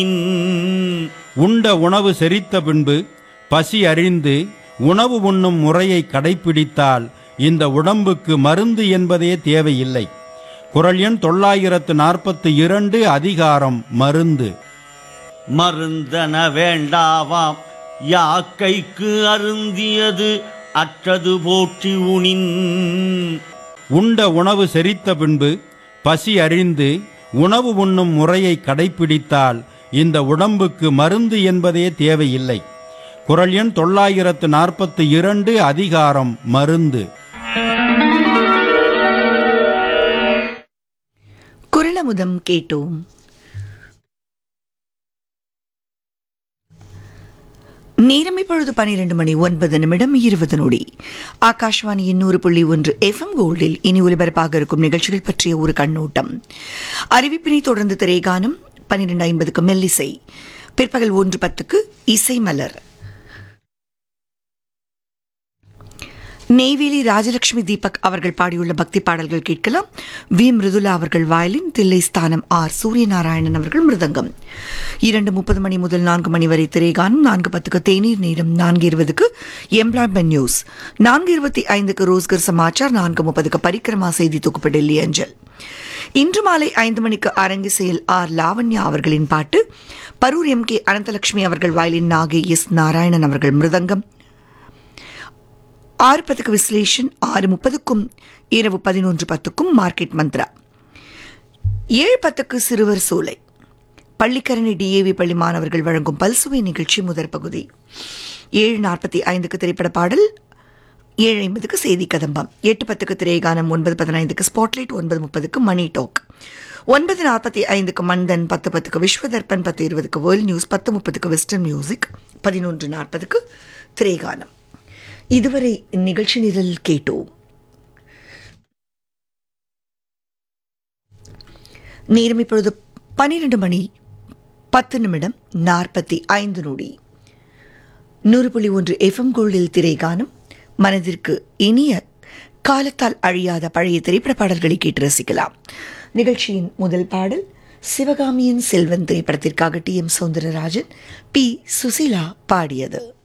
உண்ட உணவு செரித்த பின்பு பசி அறிந்து உணவு உண்ணும் முறையை கடைப்பிடித்தால் இந்த உடம்புக்கு மருந்து என்பதே தேவையில்லை குரல் எண் தொள்ளாயிரத்து நாற்பத்தி இரண்டு அதிகாரம் மருந்து மருந்தன வேண்டாவாம் யாக்கைக்கு அருந்தியது அற்றது போற்றி உணின் உண்ட உணவு செரித்த பின்பு பசி அறிந்து உணவு உண்ணும் முறையை கடைப்பிடித்தால் இந்த உடம்புக்கு மருந்து என்பதே தேவையில்லை குரல் எண் தொள்ளாயிரத்து நாற்பத்தி இரண்டு அதிகாரம் மருந்து குரலமுதம் கேட்டோம் நேரம் இப்பொழுது பனிரெண்டு மணி ஒன்பது நிமிடம் இருபது நொடி ஆகாஷ்வாணியின் நூறு புள்ளி ஒன்று எஃப்எம் கோல்டில் இனி ஒலிபரப்பாக இருக்கும் நிகழ்ச்சிகள் பற்றிய ஒரு கண்ணோட்டம் அறிவிப்பினை தொடர்ந்து திரைகானம் பன்னிரண்டு ஐம்பதுக்கு மெல்லிசை பிற்பகல் ஒன்று பத்துக்கு இசை மலர் நெய்வேலி ராஜலட்சுமி தீபக் அவர்கள் பாடியுள்ள பக்தி பாடல்கள் கேட்கலாம் வி மிருதுலா அவர்கள் வயலின் தில்லை ஸ்தானம் ஆர் சூரியநாராயணன் அவர்கள் மிருதங்கம் இரண்டு முப்பது மணி முதல் நான்கு மணி வரை திரைகானம் நான்கு பத்துக்கு தேநீர் நேரம் நான்கு இருபதுக்கு எம்ப்ளாய்மெண்ட் நியூஸ் நான்கு இருபத்தி ஐந்துக்கு ரோஸ்கர் சமாச்சார் நான்கு முப்பதுக்கு பரிக்கிரமா செய்தி தொகுப்பு டெல்லி அஞ்சல் இன்று மாலை ஐந்து மணிக்கு அரங்கிசையில் ஆர் லாவண்யா அவர்களின் பாட்டு பரூர் எம் கே அனந்தலட்சுமி அவர்கள் வயலின் நாகை எஸ் நாராயணன் அவர்கள் மிருதங்கம் ஆறு பத்துக்கு விஸ்லேஷன் ஆறு முப்பதுக்கும் இரவு பதினொன்று பத்துக்கும் மார்க்கெட் மந்த்ரா ஏழு பத்துக்கு சிறுவர் சூளை பள்ளிக்கரணி டிஏவி பள்ளி மாணவர்கள் வழங்கும் பல்சுவை நிகழ்ச்சி முதற் பகுதி ஏழு நாற்பத்தி ஐந்துக்கு திரைப்பட பாடல் ஏழு ஐம்பதுக்கு செய்தி கதம்பம் எட்டு பத்துக்கு திரைகானம் ஒன்பது பதினைந்துக்கு ஸ்பாட்லைட் ஒன்பது முப்பதுக்கு மணி டாக் ஒன்பது நாற்பத்தி ஐந்துக்கு மந்தன் பத்து பத்துக்கு விஸ்வதர்பன் பத்து இருபதுக்கு வேர்ல்ட் நியூஸ் பத்து முப்பதுக்கு வெஸ்டர்ன் மியூசிக் பதினொன்று நாற்பதுக்கு திரைகானம் இதுவரை நிகழ்ச்சி நிரல் கேட்டோம் நேரம் இப்பொழுது பன்னிரண்டு மணி பத்து நிமிடம் நாற்பத்தி ஐந்து நொடி நூறு புள்ளி ஒன்று எஃப்எம் கோல்டில் திரைகானம் மனதிற்கு இனிய காலத்தால் அழியாத பழைய திரைப்பட பாடல்களை கேட்டு ரசிக்கலாம் நிகழ்ச்சியின் முதல் பாடல் சிவகாமியின் செல்வன் திரைப்படத்திற்காக T M Soundararajan P Susheela பாடியது